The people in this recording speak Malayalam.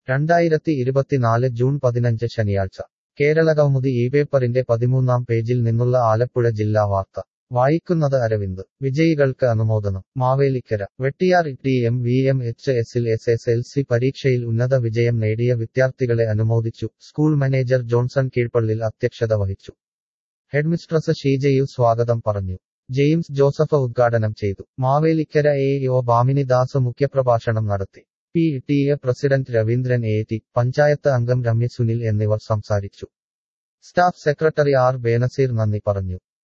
രണ്ടായിരത്തി ഇരുപത്തിനാല് ജൂൺ പതിനഞ്ച് ശനിയാഴ്ച കേരളകൗമുദി ഈ പേപ്പറിന്റെ പതിമൂന്നാം പേജിൽ നിന്നുള്ള ആലപ്പുഴ ജില്ലാ വാർത്ത വായിക്കുന്നത് അരവിന്ദ് വിജയികൾക്ക് അനുമോദനം Mavelikkara Vettiyar T M V M H എസിൽ എസ് എസ് എൽ സി പരീക്ഷയിൽ ഉന്നത വിജയം നേടിയ വിദ്യാർത്ഥികളെ അനുമോദിച്ചു സ്കൂൾ മാനേജർ ജോൺസൺ കീഴ്പള്ളിൽ അധ്യക്ഷത വഹിച്ചു ഹെഡ്മിസ്ട്രസ് ഷീജയു സ്വാഗതം പറഞ്ഞു ജെയിംസ് ജോസഫ് ഉദ്ഘാടനം ചെയ്തു മാവേലിക്കര എ ഒ ഭാമിനിദാസ് മുഖ്യപ്രഭാഷണം നടത്തി P T A president Raveendran A T panchayat അംഗം രമ്യ സുനിൽ എന്നിവർ സംസാരിച്ചു സ്റ്റാഫ് സെക്രട്ടറി ആർ ബേനസീർ നന്ദി പറഞ്ഞു